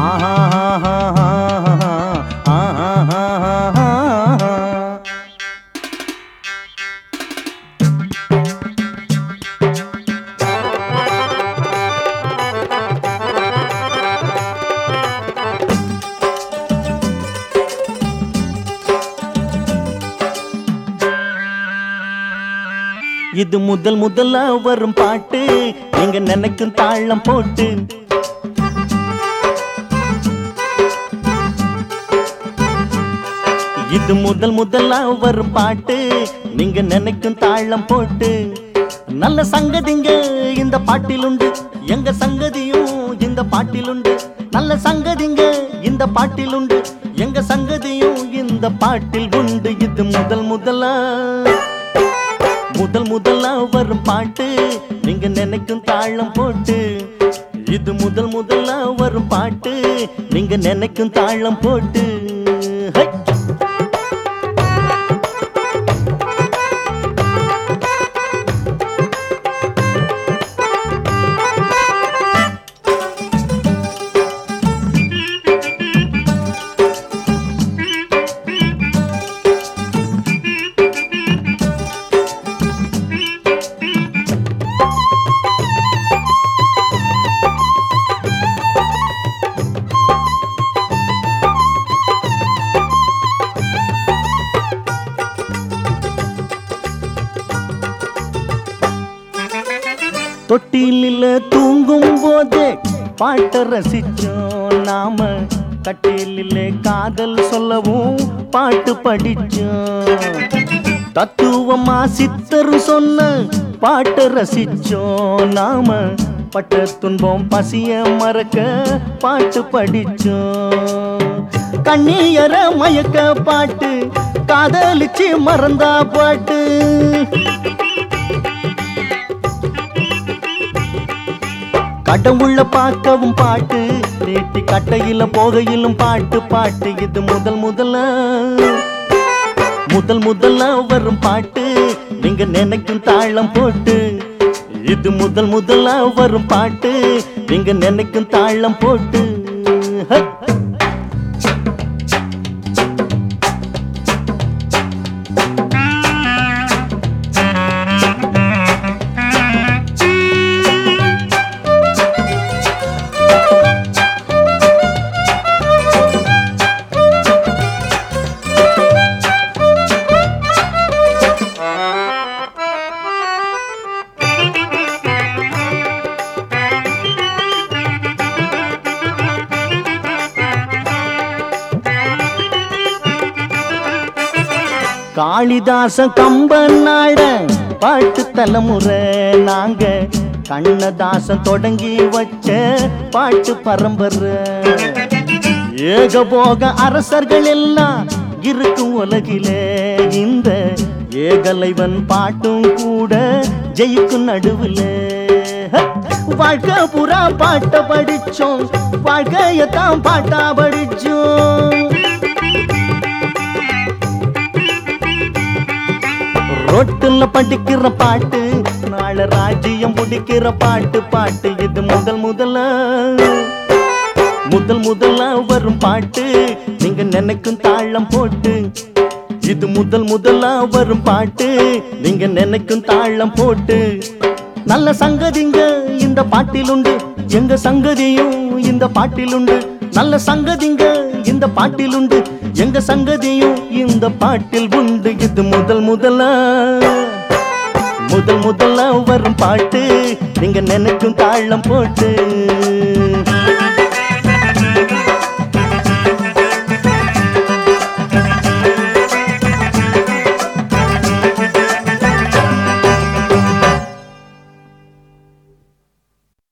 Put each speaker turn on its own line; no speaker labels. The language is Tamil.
இது முதல் முதல்ல வரும் பாட்டு நீங்க நினைக்கும் தாளம் போட்டு இது முதல் முதல்ல வரும் பாட்டு நீங்க நினைக்கும் தாளம் போட்டு நல்ல சங்கதிங்க இந்த பாட்டில் உண்டு எங்க சங்கதியும் இந்த பாட்டில் உண்டு நல்ல சங்கதிங்க இந்த பாட்டில் உண்டு எங்க சங்கதியும் இந்த பாட்டில் உண்டு இது முதல் முதலா முதல் முதலா வரும் பாட்டு நீங்க நினைக்கும் தாளம் போட்டு இது முதல் முதலா வரும் பாட்டு நீங்க நினைக்கும் தாளம் போட்டு ஹை! தொட்டிலில் தூங்கும் போதே பாட்டை ரசிச்சோம் நாம கட்டிலில் காதல் சொல்லவும் பாட்டு படிச்சோம் தத்துவமா சித்தர் சொன்ன பாட்டை ரசிச்சோம் நாம பட்ட துன்பம் பசிய மறக்க பாட்டு படிச்சோம் கண்ணீர மயக்க பாட்டு காதலிச்சு மறந்தா பாட்டு கடவுள பார்க்கவும் பாட்டு நேட்டி கட்டையில போகையிலும் பாட்டு பாட்டு இது முதல் முதல்ல முதல் முதல்ல வரும் பாட்டு நீங்க நினைக்கும் தாளம் போட்டு இது முதல் முதல்ல வரும் பாட்டு நீங்க நினைக்கும் தாளம் போட்டு ஹை! காளிதாசன் கம்பன் நாட பாட்டு தலைமுறை நாங்க கண்ணதாசன் தொடங்கி வச்ச பாட்டு பரம்பரை ஏகபோக அரசர்கள் எல்லாம் இருக்கும் உலகிலே இந்த ஏகலைவன் பாட்டும் கூட ஜெயிக்கும் நடுவுல வாழ்க்கை புறா பாட்ட படிச்சோம் வாழ்க்கையத்தான் பாட்டா படிச்சோம் ரோட்டுல படிக்கிற பாட்டு நாளை ராஜ்யம் முடிக்கிற பாட்டு பாட்டு இது முதல் முதல்ல முதல் முதல்ல வரும் பாட்டு நீங்க நினைக்கும் தாளம் போட்டு இது முதல் முதல்ல வரும் பாட்டு நீங்க நினைக்கும் தாளம் போட்டு நல்ல சங்கதிங்க இந்த பாட்டில் உண்டு எங்க சங்கதியும் இந்த பாட்டில் உண்டு நல்ல சங்கதிங்க இந்த பாட்டில் உண்டு எங்க சங்கதியும் இந்த பாட்டில் உண்டு இது முதல் முதலா முதல் முதல்ல வரும் பாட்டு நீங்க நினைக்கும் தாளம் போட்டு